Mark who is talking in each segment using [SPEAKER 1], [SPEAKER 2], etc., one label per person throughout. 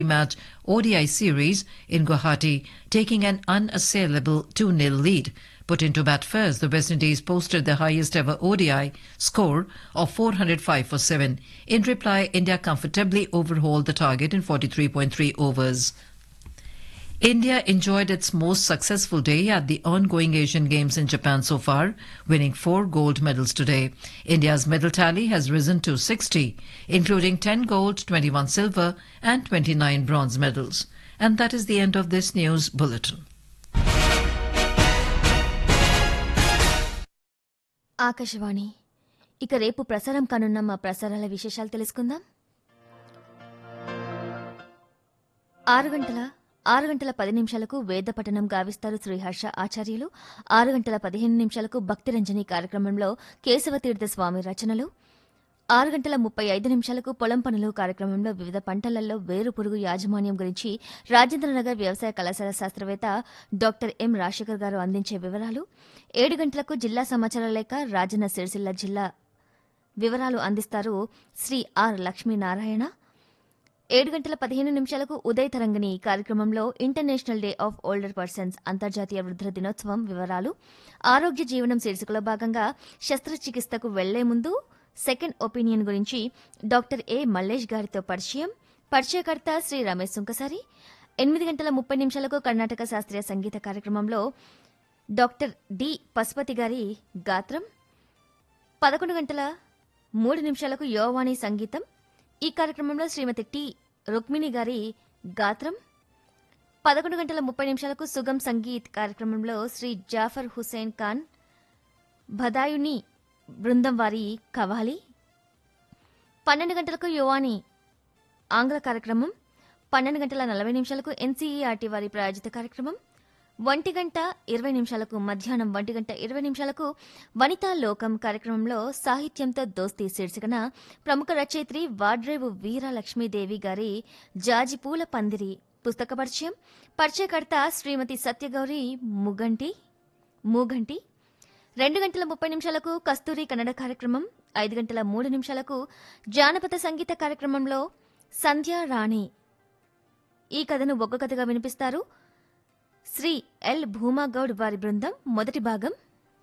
[SPEAKER 1] match ODI series in Guwahati, taking an unassailable 2 0 lead. Put into bat first, the West Indies posted the highest ever ODI score of 405 for 7. In reply, India comfortably overhauled the target in 43.3 overs. India enjoyed its most successful day at the ongoing Asian Games in Japan so far, winning four gold medals today. India's medal tally has risen to 60, including 10 gold, 21 silver, and 29 bronze medals. And that is the end of this news bulletin.
[SPEAKER 2] Akashvani ఇక రేపు ప్రసారం కానున్న మా ప్రసారాల విశేషాలు తెలుసుకుందాం ఆరు గంటల ఆరు గంటల పది నిమిషాలకు వేద పఠనం గావిస్తారు శ్రీహర్ష ఆచార్యులు ఆరు గంటల పదిహేను నిమిషాలకు భక్తిరంజని కార్యక్రమంలో కేశవతీర్థ స్వామి రచనలు ఆరు గంటల ముప్పై ఐదు నిమిషాలకు పొలం పనులు కార్యక్రమంలో వివిధ పంటలలో వేరు పురుగు యాజమాన్యం గురించి రాజేంద్రనగర్ వ్యవసాయ కళాశాల శాస్త్రవేత్త డాక్టర్ ఎం రాజశేఖర్ గారు అందించే వివరాలు ఏడు గంటలకు జిల్లా సమాచార లేఖ రాజన్న సిరిసిల్ల జిల్లా వివరాలు అందిస్తారు శ్రీ ఆర్ లక్ష్మీనారాయణ ఏడు గంటల పదిహేను నిమిషాలకు ఉదయ తరంగిణి కార్యక్రమంలో international day of older persons అంతర్జాతీయ వృద్ధుల దినోత్సవం వివరాలు ఆరోగ్య జీవనం శీర్షికలో భాగంగా శస్త్రచికిత్సకు వెళ్లే ముందు సెకండ్ ఒపీనియన్ గురించి డాక్టర్ ఏ మల్లేష్ గారితో పరిచయం పరిచయకర్త శ్రీ రమేష్ సుంకసారి ఎనిమిది గంటల ముప్పై నిమిషాలకు కర్ణాటక శాస్త్రీయ సంగీత కార్యక్రమంలో డాక్టర్ డి పశుపతి గారి గాత్రం పదకొండు గంటల మూడు నిమిషాలకు యోవాణి సంగీతం ఈ కార్యక్రమంలో శ్రీమతి టి రుక్మిణి గారి గాత్రం పదకొండు గంటల ముప్పై నిమిషాలకు సుగం సంగీత్ కార్యక్రమంలో శ్రీ జాఫర్ హుసేన్ ఖాన్ భదాయుని బృందం వారి కవాలి పన్నెండు గంటలకు యువాని ఆంగ్ల కార్యక్రమం పన్నెండు గంటల నలభై నిమిషాలకు ఎన్సీఈఆర్టీ వారి ప్రాయోజిత కార్యక్రమం ఒంటి గంట ఇరవై నిమిషాలకు మధ్యాహ్నం ఒంటి గంట ఇరవై నిమిషాలకు వనితా లోకం కార్యక్రమంలో సాహిత్యంతో దోస్తీ శీర్షికన ప్రముఖ రచయిత్రి వాడ్రేవు వీరలక్ష్మీదేవి గారి జాజిపూల పందిరి పుస్తక పరిచయం పరిచయకర్త శ్రీమతి సత్యగౌరి ముగంటి మూగంటి రెండు గంటల ముప్పై నిమిషాలకు కస్తూరి కన్నడ కార్యక్రమం ఐదు గంటల మూడు నిమిషాలకు జానపద సంగీత కార్యక్రమంలో సంధ్యా రాణి ఈ కథను ఒక్క కథగా వినిపిస్తారు శ్రీ ఎల్ భూమాగౌడ్ వారి బృందం మొదటి భాగం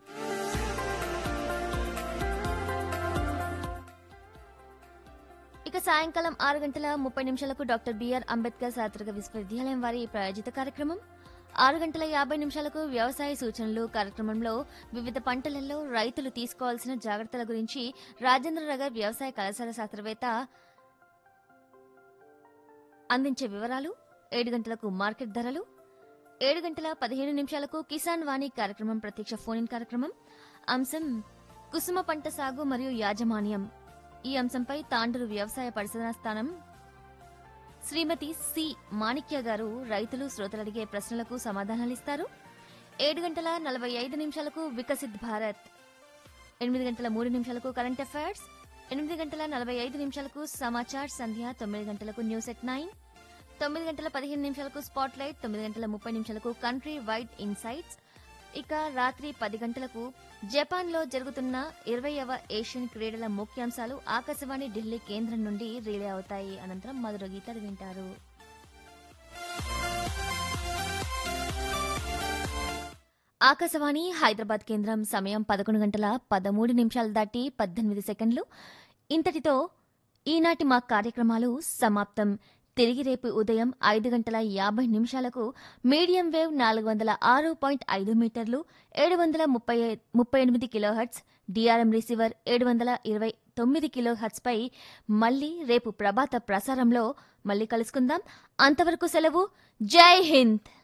[SPEAKER 2] ఇక సాయంకాలం ఆరు గంటల ముప్పై నిమిషాలకు డాక్టర్ బిఆర్ అంబేద్కర్ శాస్త్రిక విశ్వవిద్యాలయం వారి ప్రాయోజిత కార్యక్రమం ఆరు గంటల యాభై నిమిషాలకు వ్యవసాయ సూచనలు కార్యక్రమంలో వివిధ పంటలలో రైతులు తీసుకోవాల్సిన జాగ్రత్తల గురించి రాజేంద్రనగర్ వ్యవసాయ కళాశాల శాస్త్రవేత్త అందించే వివరాలు ఏడు గంటలకు మార్కెట్ ధరలు ఏడు గంటల పదిహేను నిమిషాలకు కిసాన్ వాణి కార్యక్రమం ప్రత్యక్ష ఫోన్ ఇన్ కార్యక్రమం అంశం కుసుమ పంట సాగు మరియు యాజమాన్యం ఈ అంశంపై తాండూరు వ్యవసాయ పరిశోధనా స్థానం శ్రీమతి సి మాణిక్య గారు రైతులు శ్రోతలు అడిగే ప్రశ్నలకు సమాధానాలిస్తారు ఏడు గంటల నలభై ఐదు నిమిషాలకు వికసిత్ భారత్ ఎనిమిది గంటల మూడు నిమిషాలకు కరెంట్ అఫైర్స్ ఎనిమిది గంటల నలభై ఐదు నిమిషాలకు సమాచార్ సంధ్య తొమ్మిది గంటలకు న్యూస్ ఎట్ నైన్ తొమ్మిది గంటల పదిహేను నిమిషాలకు స్పాట్ లైట్ తొమ్మిది గంటల ముప్పై నిమిషాలకు కంట్రీ వైడ్ ఇన్సైట్స్ ఇక రాత్రి పది గంటలకు జపాన్లో జరుగుతున్న ఇరవైవ ఏషియన్ క్రీడల ముఖ్యాంశాలు ఆకాశవాణి ఢిల్లీ కేంద్రం నుండి రిలే అవుతాయి అనంతరం మధుర గీతాలు వింటారు ఆకాశవాణి హైదరాబాద్ కేంద్రం సమయం పదకొండు గంటల పదమూడు నిమిషాలు దాటి పద్దెనిమిది సెకండ్లు ఇంతటితో ఈనాటి మా కార్యక్రమాలు సమాప్తం తిరిగి రేపు ఉదయం ఐదు గంటల యాభై నిమిషాలకు మీడియం వేవ్ నాలుగు వందల ఆరు పాయింట్ ఐదు మీటర్లు ఏడు వందల ముప్పై ముప్పై ఎనిమిది కిలోహర్ట్స్ డిఆర్ఎం రిసీవర్ ఏడు వందల ఇరవై తొమ్మిది కిలోహర్ట్స్పై మళ్ళీ రేపు ప్రభాత ప్రసారంలో మళ్ళీ కలుసుకుందాం అంతవరకు సెలవు జై హింద్